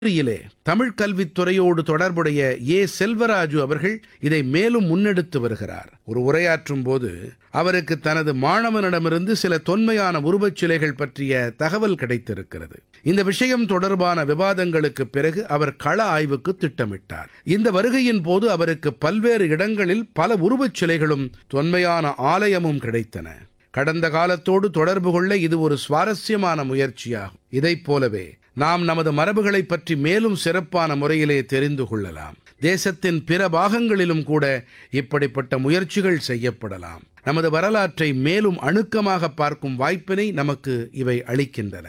கல்லூரியிலே தமிழ் கல்வித்துறையோடு தொடர்புடைய ஏ செல்வராஜு அவர்கள் இதை மேலும் முன்னெடுத்து வருகிறார் ஒரு உரையாற்றும் போது அவருக்கு தனது மாணவனிடமிருந்து சில தொன்மையான உருவச் சிலைகள் பற்றிய தகவல் கிடைத்திருக்கிறது இந்த விஷயம் தொடர்பான விவாதங்களுக்குப் பிறகு அவர் கள ஆய்வுக்கு திட்டமிட்டார் இந்த வருகையின் போது அவருக்கு பல்வேறு இடங்களில் பல உருவச் சிலைகளும் தொன்மையான ஆலயமும் கிடைத்தன கடந்த காலத்தோடு தொடர்பு கொள்ள இது ஒரு சுவாரஸ்யமான முயற்சியாகும் இதைப் போலவே நாம் நமது மரபுகளைப் பற்றி மேலும் சிறப்பான முறையிலே தெரிந்து கொள்ளலாம் தேசத்தின் பிற பாகங்களிலும் கூட இப்படிப்பட்ட முயற்சிகள் செய்யப்படலாம் நமது வரலாற்றை மேலும் அணுக்கமாக பார்க்கும் வாய்ப்பினை நமக்கு இவை அளிக்கின்றன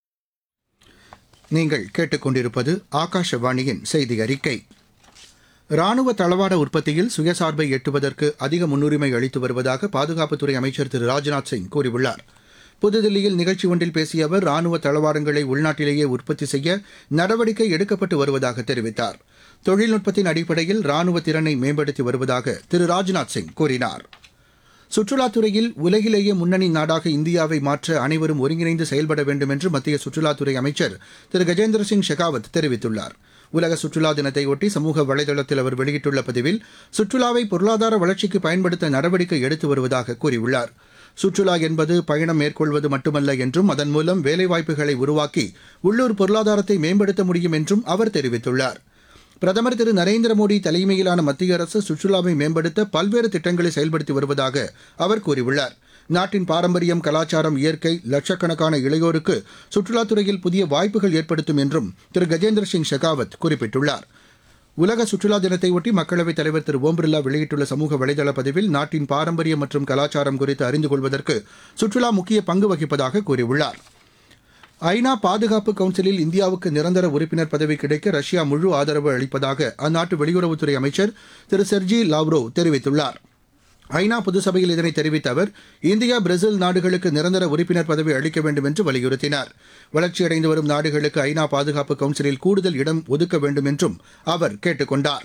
நீங்கள் கேட்டுக்கொண்டிருப்பது ஆகாஷவாணியின் செய்தி அறிக்கை ராணுவ தளவாட உற்பத்தியில் சுயசார்பை எட்டுவதற்கு அதிக முன்னுரிமை அளித்து வருவதாக பாதுகாப்புத்துறை அமைச்சர் திரு ராஜ்நாத் சிங் கூறியுள்ளார் புதுதில்லியில் நிகழ்ச்சி ஒன்றில் பேசிய அவர் ராணுவ தளவாடங்களை உள்நாட்டிலேயே உற்பத்தி செய்ய நடவடிக்கை எடுக்கப்பட்டு வருவதாக தெரிவித்தார் தொழில்நுட்பத்தின் அடிப்படையில் ராணுவ திறனை மேம்படுத்தி வருவதாக திரு ராஜ்நாத் சிங் கூறினார் சுற்றுலாத்துறையில் உலகிலேயே முன்னணி நாடாக இந்தியாவை மாற்ற அனைவரும் ஒருங்கிணைந்து செயல்பட வேண்டும் என்று மத்திய சுற்றுலாத்துறை அமைச்சர் திரு கஜேந்திர சிங் ஷெகாவத் தெரிவித்துள்ளார் உலக சுற்றுலா தினத்தையொட்டி சமூக வலைதளத்தில் அவர் வெளியிட்டுள்ள பதிவில் சுற்றுலாவை பொருளாதார வளர்ச்சிக்கு பயன்படுத்த நடவடிக்கை எடுத்து வருவதாக கூறியுள்ளார் சுற்றுலா என்பது பயணம் மேற்கொள்வது மட்டுமல்ல என்றும் அதன் மூலம் வேலைவாய்ப்புகளை உருவாக்கி உள்ளூர் பொருளாதாரத்தை மேம்படுத்த முடியும் என்றும் அவர் தெரிவித்துள்ளார் பிரதமர் திரு நரேந்திர மோடி தலைமையிலான மத்திய அரசு சுற்றுலாவை மேம்படுத்த பல்வேறு திட்டங்களை செயல்படுத்தி வருவதாக அவர் கூறியுள்ளார் நாட்டின் பாரம்பரியம் கலாச்சாரம் இயற்கை லட்சக்கணக்கான இளையோருக்கு சுற்றுலாத்துறையில் புதிய வாய்ப்புகள் ஏற்படுத்தும் என்றும் திரு கஜேந்திர சிங் ஷெகாவத் குறிப்பிட்டுள்ளார் உலக சுற்றுலா தினத்தையொட்டி மக்களவைத் தலைவர் திரு ஓம் பிர்லா வெளியிட்டுள்ள சமூக வலைதள பதிவில் நாட்டின் பாரம்பரியம் மற்றும் கலாச்சாரம் குறித்து அறிந்து கொள்வதற்கு சுற்றுலா முக்கிய பங்கு வகிப்பதாக கூறியுள்ளார் ஐநா பாதுகாப்பு கவுன்சிலில் இந்தியாவுக்கு நிரந்தர உறுப்பினர் பதவி கிடைக்க ரஷ்யா முழு ஆதரவு அளிப்பதாக அந்நாட்டு வெளியுறவுத்துறை அமைச்சர் திரு செர்ஜி லாவ்ரோவ் தெரிவித்துள்ளார் ஐநா பொதுசபையில் இதனை தெரிவித்த அவர் இந்தியா பிரேசில் நாடுகளுக்கு நிரந்தர உறுப்பினர் பதவி அளிக்க வேண்டும் என்று வலியுறுத்தினார் வளர்ச்சியடைந்து வரும் நாடுகளுக்கு ஐநா பாதுகாப்பு கவுன்சிலில் கூடுதல் இடம் ஒதுக்க வேண்டும் என்றும் அவர் கேட்டுக் கொண்டார்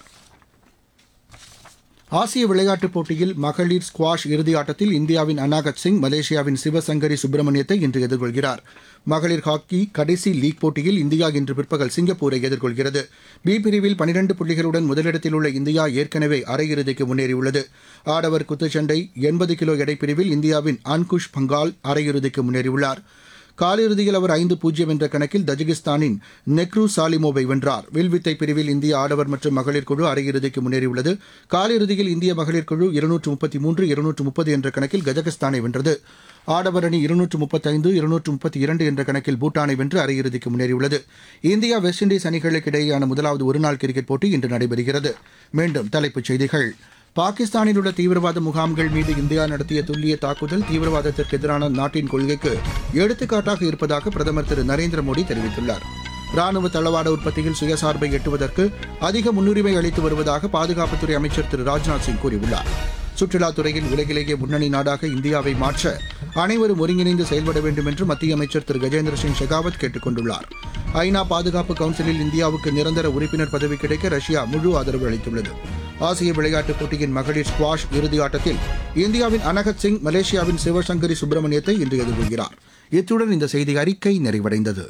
ஆசிய விளையாட்டுப் போட்டியில் மகளிர் ஸ்குவாஷ் இறுதி ஆட்டத்தில் இந்தியாவின் அனாகத் சிங் மலேசியாவின் சிவசங்கரி சுப்பிரமணியத்தை இன்று எதிர்கொள்கிறார் மகளிர் ஹாக்கி கடைசி லீக் போட்டியில் இந்தியா இன்று பிற்பகல் சிங்கப்பூரை எதிர்கொள்கிறது பி பிரிவில் பனிரெண்டு புள்ளிகளுடன் முதலிடத்தில் உள்ள இந்தியா ஏற்கனவே அரையிறுதிக்கு முன்னேறியுள்ளது ஆடவர் குத்துச்சண்டை எண்பது கிலோ எடைப்பிரிவில் இந்தியாவின் அன்குஷ் பங்கால் அரையிறுதிக்கு முன்னேறியுள்ளார் காலிறுதியில் அவர் ஐந்து பூஜ்ஜியம் என்ற கணக்கில் தஜிகிஸ்தானின் நெக்ரு சாலிமோவை வென்றார் வில்வித்தை பிரிவில் இந்திய ஆடவர் மற்றும் மகளிர் குழு அரையிறுதிக்கு முன்னேறியுள்ளது காலிறுதியில் இந்திய மகளிர் குழு இருநூற்று முப்பத்தி மூன்று இருநூற்று முப்பது என்ற கணக்கில் கஜகஸ்தானை வென்றது ஆடவர் அணி இருநூற்று முப்பத்தைந்து இருநூற்று முப்பத்தி இரண்டு என்ற கணக்கில் பூட்டானை வென்று அரையிறுதிக்கு முன்னேறியுள்ளது இந்தியா வெஸ்ட் இண்டீஸ் அணிகளுக்கு இடையேயான முதலாவது ஒருநாள் கிரிக்கெட் போட்டி இன்று நடைபெறுகிறது மீண்டும் தலைப்புச் செய்திகள் பாகிஸ்தானில் உள்ள தீவிரவாத முகாம்கள் மீது இந்தியா நடத்திய துல்லிய தாக்குதல் தீவிரவாதத்திற்கு எதிரான நாட்டின் கொள்கைக்கு எடுத்துக்காட்டாக இருப்பதாக பிரதமர் திரு நரேந்திர மோடி தெரிவித்துள்ளார் ராணுவ தளவாட உற்பத்தியில் சுயசார்பை எட்டுவதற்கு அதிக முன்னுரிமை அளித்து வருவதாக பாதுகாப்புத்துறை அமைச்சர் திரு ராஜ்நாத் சிங் கூறியுள்ளார் சுற்றுலாத்துறையில் உலகிலேயே முன்னணி நாடாக இந்தியாவை மாற்ற அனைவரும் ஒருங்கிணைந்து செயல்பட வேண்டும் என்று மத்திய அமைச்சர் திரு கஜேந்திர சிங் ஷெகாவத் கேட்டுக் கொண்டுள்ளார் ஐநா பாதுகாப்பு கவுன்சிலில் இந்தியாவுக்கு நிரந்தர உறுப்பினர் பதவி கிடைக்க ரஷ்யா முழு ஆதரவு அளித்துள்ளது ஆசிய விளையாட்டுப் போட்டியின் மகளிர் ஸ்குவாஷ் இறுதி ஆட்டத்தில் இந்தியாவின் அனகத் சிங் மலேசியாவின் சிவசங்கரி சுப்பிரமணியத்தை இன்று எதிர்கொள்கிறார் இத்துடன் இந்த செய்தி அறிக்கை நிறைவடைந்தது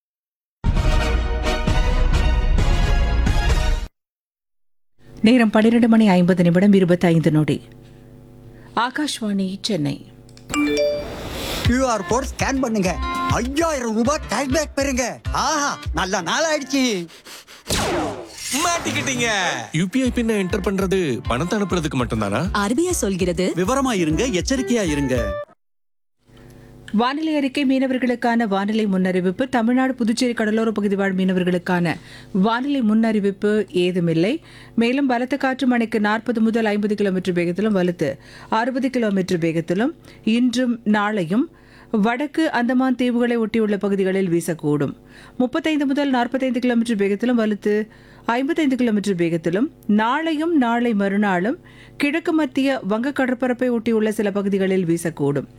நேரம் பன்னிரண்டு மணி ஐம்பது நிமிடம் இருபத்தைந்து நொடி Akashvani Chennai QR code scan பண்ணுங்க ஐயாயிரம் ரூபாய் கேஷ்பேக் பெறுங்க ஆஹா நல்ல நாள் ஆயிடுச்சு மாட்டிக்கிட்டீங்க யூபிஐ பின்ன என்டர் பண்றது பணத்தை அனுப்புறதுக்கு மட்டும்தானா ஆர்பிஐ சொல்கிறது விவரமா இருங்க எச்சரிக்கையா இருங்க வானிலை அறிக்கை மீனவர்களுக்கான வானிலை முன்னறிவிப்பு தமிழ்நாடு புதுச்சேரி கடலோர பகுதி வாழ் மீனவர்களுக்கான வானிலை முன்னறிவிப்பு ஏதுமில்லை மேலும் பலத்த காற்று மணிக்கு நாற்பது முதல் ஐம்பது கிலோமீட்டர் வேகத்திலும் வலுத்து அறுபது கிலோமீட்டர் வேகத்திலும் இன்றும் நாளையும் வடக்கு அந்தமான் தீவுகளை ஒட்டியுள்ள பகுதிகளில் வீசக்கூடும் முப்பத்தைந்து முதல் நாற்பத்தைந்து கிலோமீட்டர் வேகத்திலும் வலுத்து ஐம்பத்தைந்து கிலோமீட்டர் வேகத்திலும் நாளையும் நாளை மறுநாளும் கிழக்கு மத்திய வங்க கடற்பரப்பை ஒட்டியுள்ள சில பகுதிகளில் வீசக்கூடும்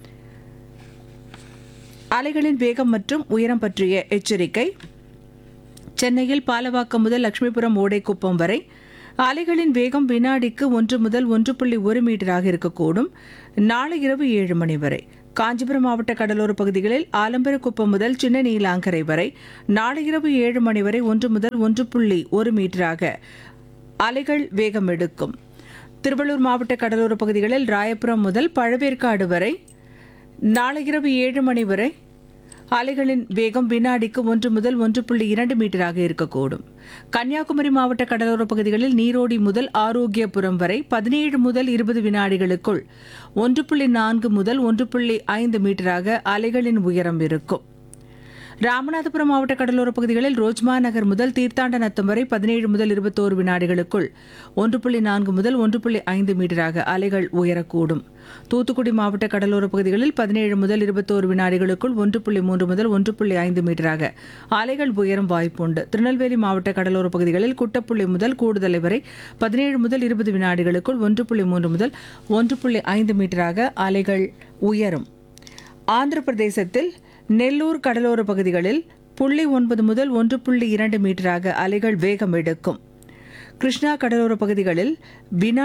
அலைகளின் வேகம் மற்றும் உயரம் பற்றிய எச்சரிக்கை சென்னையில் பாலவாக்கம் முதல் லட்சுமிபுரம் ஓடைக்குப்பம் வரை அலைகளின் வேகம் வினாடிக்கு ஒன்று முதல் ஒன்று புள்ளி ஒரு மீட்டராக இருக்கக்கூடும் நாளை இரவு ஏழு மணி வரை காஞ்சிபுரம் மாவட்ட கடலோர பகுதிகளில் ஆலம்பரக்குப்பம் முதல் சின்ன நீலாங்கரை வரை நாளை இரவு ஏழு மணி வரை ஒன்று முதல் ஒன்று புள்ளி ஒரு மீட்டராக அலைகள் வேகம் எடுக்கும் திருவள்ளூர் மாவட்ட கடலோர பகுதிகளில் ராயபுரம் முதல் பழவேற்காடு வரை நாளை இரவு ஏழு மணி வரை அலைகளின் வேகம் வினாடிக்கு ஒன்று முதல் ஒன்று புள்ளி இரண்டு மீட்டராக இருக்கக்கூடும் கன்னியாகுமரி மாவட்ட கடலோர பகுதிகளில் நீரோடி முதல் ஆரோக்கியபுரம் வரை பதினேழு முதல் இருபது வினாடிகளுக்குள் ஒன்று புள்ளி நான்கு முதல் ஒன்று புள்ளி ஐந்து மீட்டராக அலைகளின் உயரம் இருக்கும் ராமநாதபுரம் மாவட்ட கடலோர பகுதிகளில் ரோஜ்மா நகர் முதல் தீர்த்தாண்டநத்தம் வரை பதினேழு முதல் இருபத்தோரு வினாடிகளுக்குள் ஒன்று புள்ளி நான்கு முதல் ஒன்று புள்ளி ஐந்து மீட்டராக அலைகள் உயரக்கூடும் தூத்துக்குடி மாவட்ட கடலோர பகுதிகளில் பதினேழு முதல் இருபத்தோரு வினாடிகளுக்குள் ஒன்று புள்ளி மூன்று முதல் ஒன்று புள்ளி ஐந்து மீட்டராக அலைகள் உயரும் வாய்ப்புண்டு திருநெல்வேலி மாவட்ட கடலோர பகுதிகளில் குட்டப்புள்ளி முதல் கூடுதலை வரை பதினேழு முதல் இருபது வினாடிகளுக்குள் ஒன்று புள்ளி மூன்று முதல் ஒன்று புள்ளி ஐந்து மீட்டராக அலைகள் உயரும் ஆந்திர பிரதேசத்தில் நெல்லூர் கடலோர பகுதிகளில் புள்ளி ஒன்பது முதல் ஒன்று புள்ளி இரண்டு மீட்டராக அலைகள் வேகம் எடுக்கும் கிருஷ்ணா கடலோர பகுதிகளில் வினா